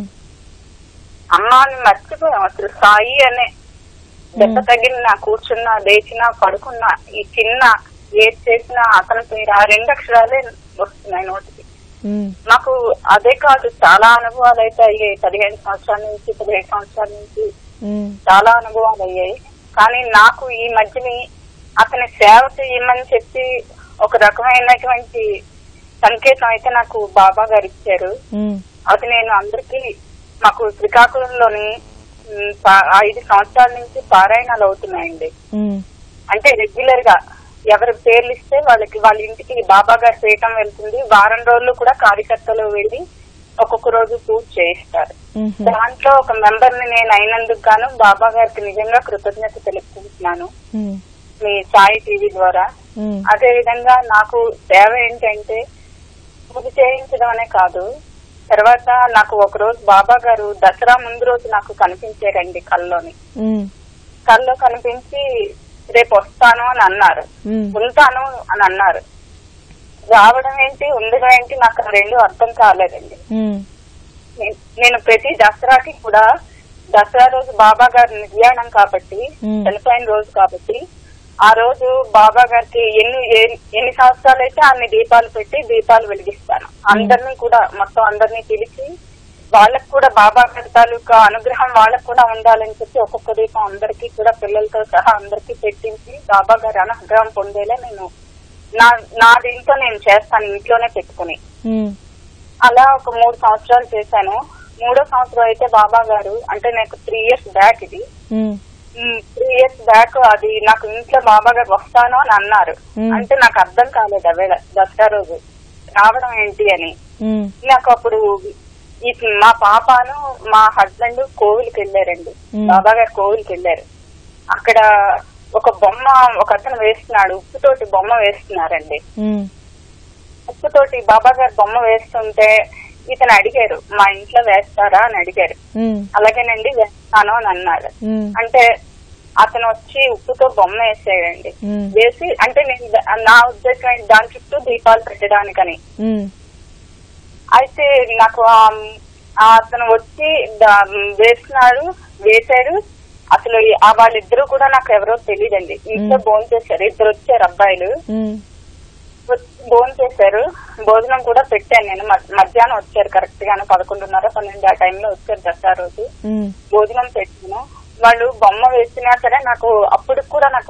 B: అమ్మాని మర్చిపోయాం అసలు సాయి అనే దెబ్బ తగిలినా కూర్చున్నా లేచినా పడుకున్నా ఈ చిన్న ఏది చేసినా అతని పేరు ఆ రెండు అక్షరాలే వస్తున్నాయి నోటికి
A: ఉమ్.
B: నాకు అదే కాదు చాలా అనుభవాలు అయితే అయ్యాయి పదిహేను సంవత్సరాల నుంచి పదిహేడు సంవత్సరాల నుంచి
A: ఉమ్.
B: చాలా అనుభవాలు అయ్యాయి కానీ నాకు ఈ మధ్యని అతని సేవ చేయమని చెప్పి ఒక రకమైనటువంటి సంకేతం అయితే నాకు బాబా గారు ఇచ్చారు
A: ఉమ్.
B: అది నేను అందరికీ మాకు శ్రీకాకుళంలోని ఉమ్, పా- ఐదు సంవత్సరాల నుంచి పారాయణాలు అవుతున్నాయండి
A: ఉమ్.
B: అంటే రెగ్యులర్ గా ఎవరి పేర్లు ఇస్తే వాళ్ళకి వాళ్ళ ఇంటికి బాబా గారి పీఠం వెళ్తుంది వారం రోజులు కూడా కార్యకర్తలు వెళ్ళి ఒక్కొక్క రోజు పూజ చేయిస్తారు
A: ఉహు.
B: దాంట్లో ఒక మెంబర్ ని నేను అయినందుకు గాను బాబా గారికి నిజంగా కృతజ్ఞత తెలుపుకుంటున్నాను
A: ఉమ్.
B: మీ సాయి టీవీ ద్వారా
A: ఉమ్.
B: అదే విధంగా నాకు సేవ ఏంటంటే పూజ చేయించడం అనే కాదు తర్వాత నాకు ఒక రోజు బాబా గారు దసరా ముందు రోజు నాకు కనిపించారండి కల్లోని
A: ఉమ్.
B: కల్లో కనిపించి రేపు వస్తాను అని అన్నారు
A: ఉమ్.
B: ఉంటాను అని అన్నారు రావడం ఏంటి ఉండడం ఏంటి నాకు ఆ రెండు అర్థం కాలేదండి
A: ఉమ్.
B: నేను- నేను ప్రతి దసరాకి కూడా దసరా రోజు బాబా గారి నిర్యాణం కాబట్టి
A: మ్మ్.
B: చనిపోయిన రోజు కాబట్టి ఆ రోజు బాబా గారికి ఎన్ని ఏ- ఎన్ని సంవత్సరాలు అయితే అన్ని దీపాలు పెట్టి దీపాలు వెలిగిస్తాను అందరినీ కూడా మొత్తం అందరినీ పిలిచి వాళ్ళకు కూడా బాబా గారి తాలూకా అనుగ్రహం వాళ్ళకు కూడా ఉండాలని చెప్పి ఒక్కొక్క దీపం అందరికీ కూడా పిల్లలతో సహా అందరికీ పెట్టించి బాబా గారి అనుగ్రహం పొందేలా నేను నా నా దీంతో నేను చేస్తాను ఇంట్లోనే పెట్టుకుని
A: ఉమ్,
B: అలా ఒక మూడు సంవత్సరాలు చేశాను మూడో సంవత్సరం అయితే బాబా గారు అంటే నాకు త్రీ ఇయర్స్ బ్యాక్ ఇది
A: ఉమ్,
B: త్రీ ఇయర్స్ బ్యాక్ అది నాకు ఇంట్లో బాబా గారు వస్తాను అని అన్నారు
A: Hmm.
B: అంటే నాకు అర్థం కాలేదు అవేళ దసరా రోజు రావడం ఏంటి అని
A: ఉమ్,
B: నాకు అప్పుడు ఈ మా పాపను మా హస్బెండ్ కోవిల్కి వెళ్ళారండి
A: Hmm.
B: బాబా గారు కోవిల్కి వెళ్ళారు అక్కడ ఒక బొమ్మ ఒక అతను వేస్తున్నాడు ఉప్పుతోటి బొమ్మ వేస్తున్నారండి
A: ఉమ్,
B: ఉప్పుతోటి బాబా గారు బొమ్మ వేస్తుంటే ఇతను అడిగారు మా ఇంట్లో వేస్తారా అని అడిగారు
A: ఉమ్,
B: అలాగేనండి వేస్తాను అని అన్నారు
A: ఉమ్,
B: అంటే అతను వచ్చి ఉప్పుతో బొమ్మ వేసాడండి
A: ఉమ్,
B: వేసి అంటే నేను ద- నా ఉద్దేశం ఏంటి, దాని చుట్టూ దీపాలు పెట్టడానికని
A: ఉమ్,
B: అయితే నాకు ఆ- ఆ అతను వచ్చి ద- వేసినాడు వేశారు అసలు ఈ- ఆ వాళ్ళిద్దరూ కూడా నాకు ఎవరో తెలియదండి ఇంట్లో భోజనం చేశారు ఇద్దరు వచ్చారు అబ్బాయిలు
A: ఉమ్,
B: భోజనం చేశారు భోజనం కూడా పెట్టాను నేను మ- మధ్యాహ్నం వచ్చారు కరెక్ట్ గానే పదకొండున్నర పన్నెండు ఆ టైంలో వచ్చారు దసరా రోజు
A: ఉమ్,
B: భోజనం పెట్టాను వాళ్ళు బొమ్మ వేసినా సరే నాకు అప్పుడు కూడా నాకు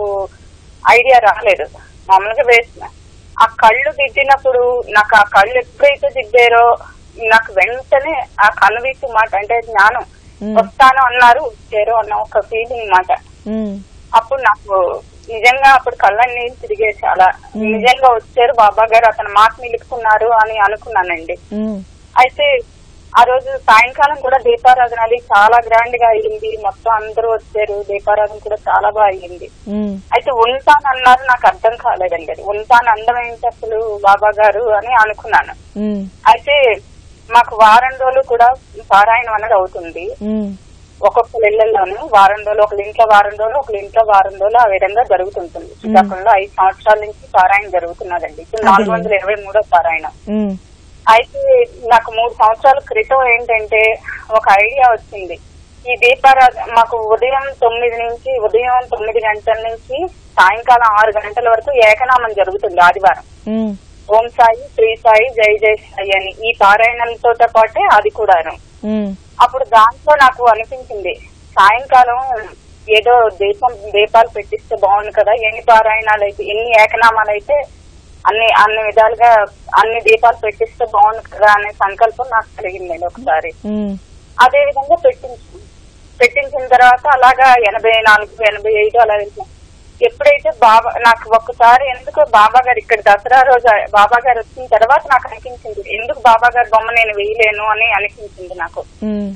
B: ఐడియా రాలేదు మామూలుగా వేసిన ఆ కళ్ళు దిద్దినప్పుడు నాకు ఆ కళ్ళు ఎప్పుడైతే దిద్దారో నాకు వెంటనే ఆ కనువిప్పు మాట అంటే జ్ఞానం
A: ఉమ్,
B: వస్తాను అన్నారు వచ్చారు అన్న ఒక ఫీలింగ్ మాట
A: ఉమ్,
B: అప్పుడు నాకు నిజంగా అప్పుడు కళ్ళన్నీ తిరిగే చాలా నిజంగా వచ్చారు బాబా గారు అతను మాట నిలుపుకున్నారు అని అనుకున్నానండి
A: ఉమ్,
B: అయితే ఆ రోజు సాయంకాలం కూడా దీపారాధన అది చాలా గ్రాండ్ గా అయ్యింది మొత్తం అందరూ వచ్చారు దీపారాధన కూడా చాలా బాగా అయ్యింది
A: ఉమ్,
B: అయితే ఉంటానన్నారు నాకు అర్థం కాలేదండి అది ఉంటాను అందం ఏంటి అసలు బాబా గారు అని అనుకున్నాను
A: ఉమ్,
B: అయితే మాకు వారం రోజులు కూడా పారాయణం అనేది అవుతుంది
A: ఉమ్,
B: ఒక్కొక్క ఇళ్లలోనూ వారం రోజులు ఒకళ్ళ ఇంట్లో వారం రోజులు ఒకళ్ళ ఇంట్లో వారం రోజులు ఆ విధంగా జరుగుతుంటుంది శ్రీకాకుళంలో ఐదు సంవత్సరాల నుంచి పారాయణ జరుగుతున్నదండి ఇప్పుడు నాలుగు వందల ఇరవై మూడో పారాయణం
A: ఉమ్,
B: అయితే నాకు మూడు సంవత్సరాల క్రితం ఏంటంటే ఒక ఐడియా వచ్చింది ఈ దీపారాధన మాకు ఉదయం తొమ్మిది నుంచి ఉదయం తొమ్మిది గంటల నుంచి సాయంకాలం ఆరు గంటల వరకు ఏకనామం జరుగుతుంది ఆదివారం
A: ఉమ్,
B: ఓం సాయి శ్రీ సాయి జై జై సాయి అని ఈ పారాయణలతో పాటే అది కూడాను
A: ఉమ్,
B: అప్పుడు దాంట్లో నాకు అనిపించింది సాయంకాలం ఏదో దీపం దీపాలు పెట్టిస్తే బాగుంది కదా ఎన్ని పారాయణాలు అయితే ఎన్ని ఏకనామాలు అయితే అన్ని అన్ని విధాలుగా అన్ని దీపాలు పెట్టిస్తే బాగుంది కదా అనే సంకల్పం నాకు కలిగిందండి ఒకసారి
A: ఉమ్,
B: అదే విధంగా పెట్టించాను పెట్టించిన తర్వాత అలాగా ఎనభై నాలుగు ఎనభై ఐదు అలా వెళ్తాం ఎప్పుడైతే బాబా నాకు ఒక్కసారి ఎందుకు బాబా గారు ఇక్కడ దసరా రోజు బాబా గారు వచ్చిన తర్వాత నాకు అనిపించింది ఎందుకు బాబా గారి బొమ్మ నేను వేయలేను అని అనిపించింది నాకు
A: ఉమ్,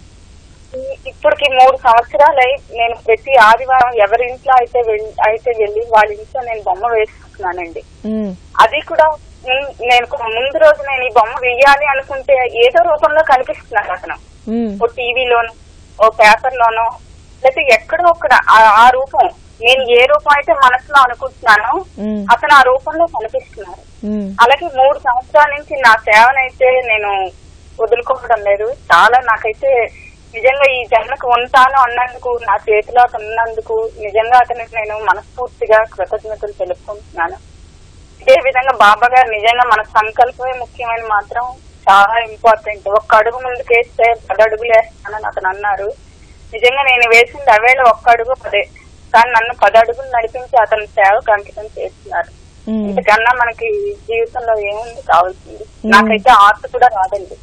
B: ఈ- ఇప్పటికి మూడు సంవత్సరాలై నేను ప్రతి ఆదివారం ఎవరి ఇంట్లో అయితే వెళ్ళి అయితే వెళ్ళి వాళ్ళ ఇంట్లో నేను బొమ్మ వేసుకుంటున్నానండి
A: ఉమ్,
B: అది కూడా ఉమ్, నేను ఒక ముందు రోజు నేను ఈ బొమ్మ వేయాలి అనుకుంటే ఏదో రూపంలో కనిపిస్తున్నాను అతను
A: ఉమ్,
B: ఓ టీవీలోనో ఓ పేపర్ లోనో లేకపోతే ఎక్కడో ఒక్కడ ఆ- ఆ రూపం నేను ఏ రూపం అయితే మనసులో అనుకుంటున్నానో
A: ఉమ్,
B: అతను ఆ రూపంలో కనిపిస్తున్నారు
A: ఉమ్,
B: అలాగే మూడు సంవత్సరాల నుంచి నా సేవనైతే నేను వదులుకోవడం లేదు చాలా నాకైతే నిజంగా ఈ జన్మకు ఉంటాను అన్నందుకు నా చేతిలో అతను ఉన్నందుకు నిజంగా అతనికి నేను మనస్ఫూర్తిగా కృతజ్ఞతలు తెలుపుకుంటున్నాను ఇదే విధంగా బాబా గారు నిజంగా మన సంకల్పమే ముఖ్యమైన మాత్రం చాలా ఇంపార్టెంట్ ఒక్క అడుగు ముందుకేస్తే పది అడుగులు వేస్తానని అతను అన్నారు నిజంగా నేను వేసింది అవేళ ఒక్క అడుగు అదే కానీ నన్ను పది అడుగులు నడిపించి అతని సేవకు అంకితం చేస్తున్నారు
A: ఉమ్,
B: ఇంతకన్నా మనకి జీవితంలో ఏముంది కావాల్సింది నాకైతే ఆర్ట్ కూడా రాదండి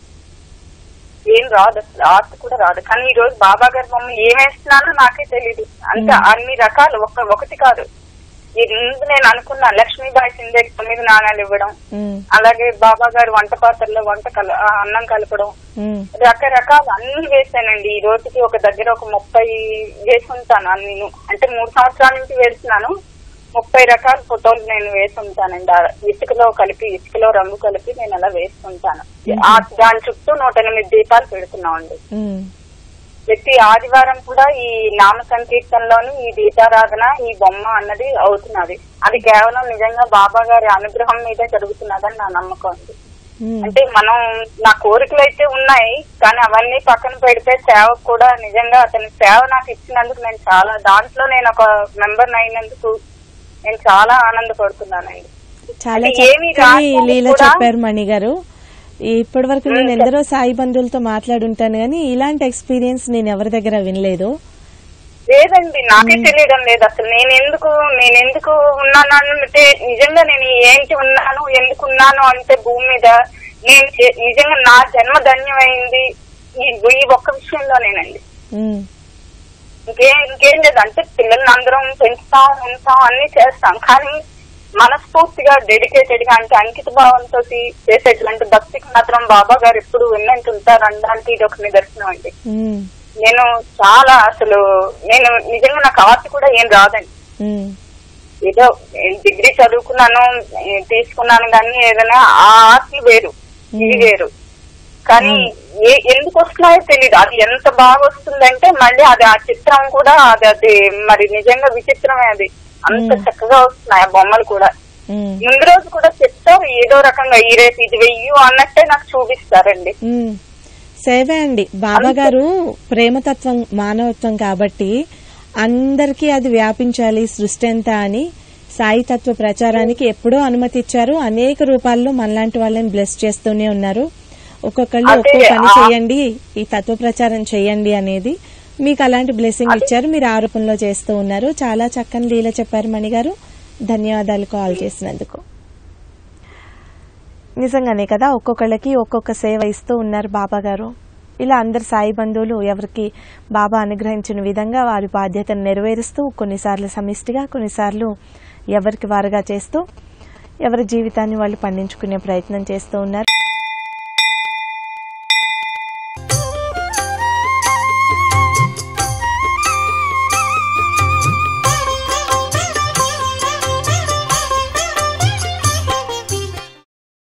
B: ఏం రాదు అసలు ఆర్ట్ కూడా రాదు కానీ ఈ రోజు బాబా గారి బొమ్మ ఏం వేస్తున్నానో నాకే తెలియదు అంటే అన్ని రకాలు ఒక ఒకటి కాదు ఈ ముందు నేను అనుకున్నా లక్ష్మీబాయి సిందే తొమ్మిది నాణాలు ఇవ్వడం
A: ఉమ్,
B: అలాగే బాబా గారు వంట పాత్రలో వంట కల ఆ, అన్నం కలపడం
A: ఉమ్,
B: రకరకాలు అన్ని వేసానండి ఈ రోజుకి ఒక దగ్గర ఒక ముప్పై వేసి ఉంటాను అన్ని అంటే మూడు సంవత్సరాల నుంచి వేస్తున్నాను ముప్పై రకాల ఫోటోలు నేను వేసి ఉంటానండి ఆ ఇసుకలో కలిపి ఇసుకలో రంగు కలిపి నేను అలా వేస్తుంటాను ఆ దాని చుట్టూ నూట ఎనిమిది దీపాలు పెడుతున్నామండి
A: ఉమ్,
B: ప్రతి ఆదివారం కూడా ఈ నామ సంకీర్తనలోని ఈ దీపారాధన ఈ బొమ్మ అన్నది అవుతున్నది అది కేవలం నిజంగా బాబా గారి అనుగ్రహం మీదే జరుగుతున్నదని నా నమ్మకం అండి
A: ఉమ్,
B: అంటే మనం నా కోరికలు అయితే ఉన్నాయి కానీ అవన్నీ పక్కన పెడితే సేవ కూడా నిజంగా అతని సేవ నాకు ఇచ్చినందుకు నేను చాలా దాంట్లో నేను ఒక మెంబర్ అయినందుకు నేను చాలా ఆనందపడుతున్నానండి
A: చాలా
B: అంటే ఏమీ
A: చక్కని
B: రాకపోయినా
A: లీల
B: కూడా-
A: చెప్పారు మణి గారు ఇప్పటి వరకు నేను ఎందరో సాయి బంధువులతో మాట్లాడుంటాను కానీ ఇలాంటి ఎక్స్పీరియన్స్ నేను ఎవరి దగ్గర వినలేదు
B: లేదండి నాకే తెలియడం లేదు అసలు నేను ఎందుకు నేను ఎందుకు ఉన్నాను అంటే నిజంగా నేను ఏంటి ఉన్నాను ఎందుకు ఉన్నాను అంటే భూమి మీద నేను చే- నిజంగా నా జన్మ ధన్యమైంది ఈ ఈ ఒక్క విషయంలోనేనండి
A: ఉమ్,
B: ఇంకేం ఇంకేం లేదు అంటే పిల్లల్ని అందరం పెంచుతాం ఉంటాం అన్ని చేస్తాం కానీ మనస్ఫూర్తిగా డెడికేటెడ్ గా అంటే అంకిత భావంతో చేసేటువంటి భక్తికి మాత్రం బాబా గారు ఎప్పుడు విన్నంటుంటారు అనడానికి ఇది ఒక నిదర్శనం అండి
A: ఉమ్,
B: నేను చాలా అసలు నేను నిజంగా నాకు ఆర్ట్ కూడా ఏం రాదండి
A: ఉమ్,
B: ఏదో డిగ్రీ చదువుకున్నాను ఏ, తీసుకున్నాను కానీ ఏదైనా ఆ ఆర్ట్ వేరు ఇది వేరు కానీ ఏ ఎందుకు వస్తున్నాయో తెలియదు అది ఎంత బాగా వస్తుందంటే మళ్ళీ అది ఆ చిత్రం కూడా అది అది మరి నిజంగా విచిత్రమే అది అంత చక్కగా వస్తున్నాయి ఆ బొమ్మలు కూడా
A: ఉమ్,
B: ముందు రోజు కూడా చెప్తారు ఏదో రకంగా ఈ రేపు ఇది వెయ్యి అన్నట్టే నాకు చూపిస్తారండి
A: ఉమ్. సేవే అండి బాబా గారు ప్రేమతత్వం మానవత్వం కాబట్టి అందరికీ అది వ్యాపించాలి సృష్టి అంతా అని సాయి తత్వ ప్రచారానికి ఎప్పుడో అనుమతి ఇచ్చారు అనేక రూపాల్లో మనలాంటి వాళ్ళని బ్లెస్ చేస్తూనే ఉన్నారు ఒక్కొక్కళ్ళు
B: అదే,
A: ఒక్కో పని
B: ఆ-
A: చేయండి ఈ తత్వ ప్రచారం చేయండి అనేది మీకు అలాంటి బ్లెస్సింగ్ ఇచ్చారు మీరు ఆ రూపంలో చేస్తూ ఉన్నారు చాలా చక్కని లీల చెప్పారు మణి గారు ధన్యవాదాలు కాల్ చేసినందుకు నిజంగానే కదా ఒక్కొక్కళ్ళకి ఒక్కొక్క సేవ ఇస్తూ ఉన్నారు బాబా గారు ఇలా అందరు సాయి బంధువులు ఎవరికి బాబా అనుగ్రహించిన విధంగా వారి బాధ్యతను నెరవేరుస్తూ కొన్నిసార్లు సమిష్టిగా కొన్నిసార్లు ఎవరికి వారుగా చేస్తూ ఎవరి జీవితాన్ని వాళ్ళు పండించుకునే ప్రయత్నం చేస్తూ ఉన్నారు